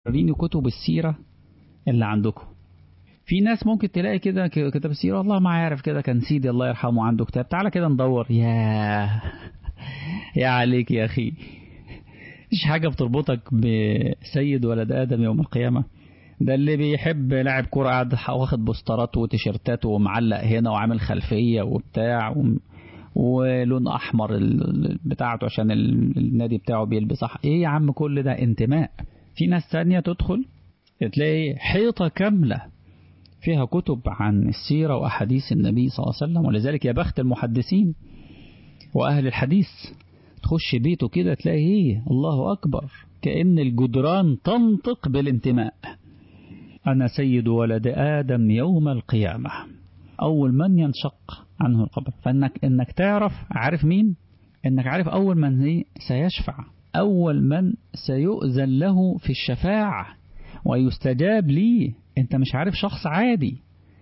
وريني كتب السيرة اللي عندكم في ناس ممكن تلاقي كده كتاب السيرة والله ما عارف كده كان سيدي الله يرحمه عنده كتاب تعالى كده ندور يا يا عليك يا أخي مفيش حاجة بتربطك بسيد ولد آدم يوم القيامة ده اللي بيحب لاعب كورة قاعد واخد بوسترات وتيشيرتات ومعلق هنا وعامل خلفية وبتاع و... ولون أحمر بتاعته عشان النادي بتاعه بيلبس أحمر إيه يا عم كل ده انتماء في ناس تانية تدخل تلاقي حيطة كاملة فيها كتب عن السيرة وأحاديث النبي صلى الله عليه وسلم ولذلك يا بخت المحدثين وأهل الحديث تخش بيته كده تلاقي ايه الله أكبر كأن الجدران تنطق بالانتماء أنا سيد ولد آدم يوم القيامة أول من ينشق عنه القبر فإنك إنك تعرف عارف مين إنك عارف أول من سيشفع أول من سيؤذن له في الشفاعة ويستجاب ليه أنت مش عارف شخص عادي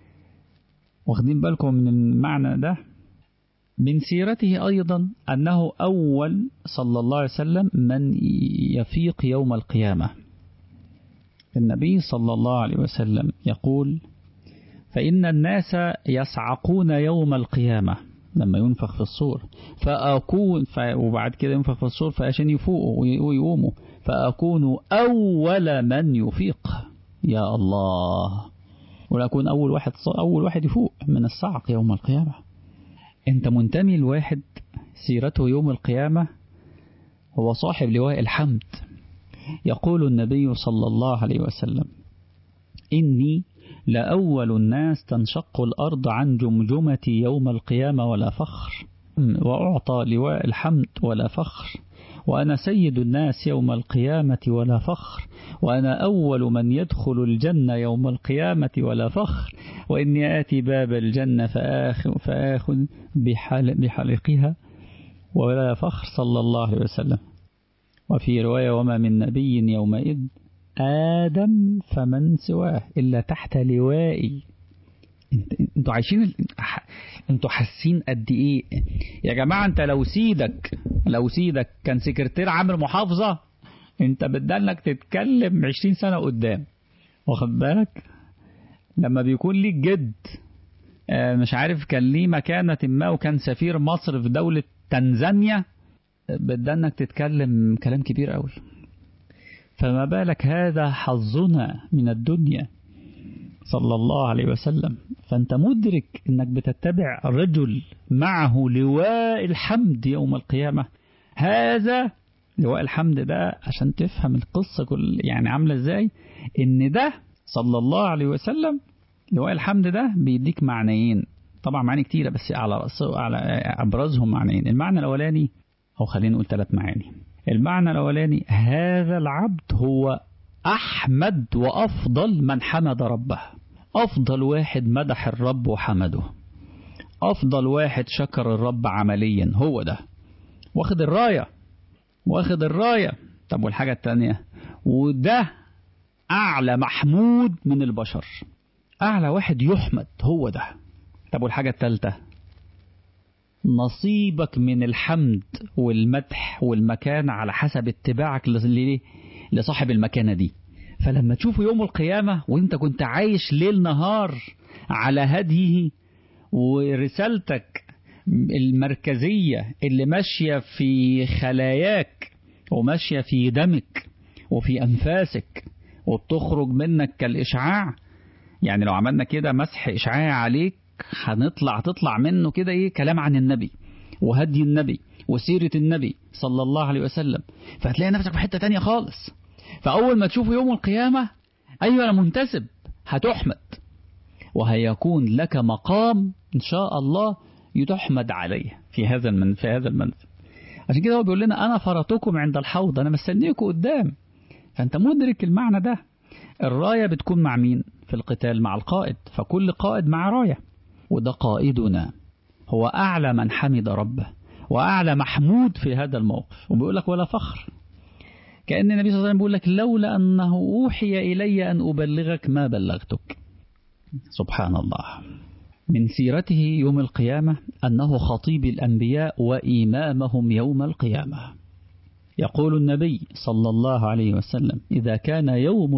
واخدين بالكم من المعنى ده من سيرته أيضا أنه أول صلى الله عليه وسلم من يفيق يوم القيامة النبي صلى الله عليه وسلم يقول فإن الناس يصعقون يوم القيامة لما ينفخ في الصور فأكون ف... وبعد كده ينفخ في الصور فعشان يفوقوا ويقوموا فأكون أول من يفيق يا الله ولأكون أول واحد أول واحد يفوق من الصعق يوم القيامة أنت منتمي لواحد سيرته يوم القيامة هو صاحب لواء الحمد يقول النبي صلى الله عليه وسلم إني لأول الناس تنشق الأرض عن جمجمتي يوم القيامة ولا فخر وأعطى لواء الحمد ولا فخر وأنا سيد الناس يوم القيامة ولا فخر وأنا أول من يدخل الجنة يوم القيامة ولا فخر وإني آتي باب الجنة فآخذ, فآخذ بحل بحلقها ولا فخر صلى الله عليه وسلم وفي رواية وما من نبي يومئذ آدم فمن سواه إلا تحت لوائي انتوا عايشين انتوا حاسين قد ايه يا جماعة انت لو سيدك لو سيدك كان سكرتير عامل محافظة انت بدلك تتكلم عشرين سنة قدام واخد بالك لما بيكون ليك جد مش عارف كان ليه مكانة ما وكان سفير مصر في دولة تنزانيا بدلك تتكلم كلام كبير قوي فما بالك هذا حظنا من الدنيا صلى الله عليه وسلم فأنت مدرك أنك بتتبع رجل معه لواء الحمد يوم القيامة هذا لواء الحمد ده عشان تفهم القصة كل يعني عاملة ازاي ان ده صلى الله عليه وسلم لواء الحمد ده بيديك معنيين طبعا معاني كتيرة بس على على أبرزهم معنيين المعنى الأولاني أو خلينا نقول ثلاث معاني المعنى الأولاني هذا العبد هو أحمد وأفضل من حمد ربه أفضل واحد مدح الرب وحمده أفضل واحد شكر الرب عمليا هو ده واخد الراية واخد الراية طب والحاجة التانية وده أعلى محمود من البشر أعلى واحد يحمد هو ده طب والحاجة التالتة نصيبك من الحمد والمدح والمكان على حسب اتباعك لصاحب المكانة دي فلما تشوفه يوم القيامة وانت كنت عايش ليل نهار على هديه ورسالتك المركزية اللي ماشية في خلاياك وماشية في دمك وفي أنفاسك وبتخرج منك كالإشعاع يعني لو عملنا كده مسح إشعاع عليك هنطلع تطلع منه كده إيه كلام عن النبي وهدي النبي وسيرة النبي صلى الله عليه وسلم فهتلاقي نفسك في حتة تانية خالص فأول ما تشوفه يوم القيامة أيوة أنا منتسب هتحمد وهيكون لك مقام إن شاء الله يتحمد عليه في هذا المن في هذا المنزل عشان كده هو بيقول لنا أنا فرطكم عند الحوض أنا مستنيكم قدام فأنت مدرك المعنى ده الراية بتكون مع مين في القتال مع القائد فكل قائد مع راية وده قائدنا هو أعلى من حمد ربه وأعلى محمود في هذا الموقف وبيقول لك ولا فخر كأن النبي صلى الله عليه وسلم بيقول لك لولا أنه أوحي إلي أن أبلغك ما بلغتك سبحان الله من سيرته يوم القيامة أنه خطيب الأنبياء وإمامهم يوم القيامة يقول النبي صلى الله عليه وسلم إذا كان يوم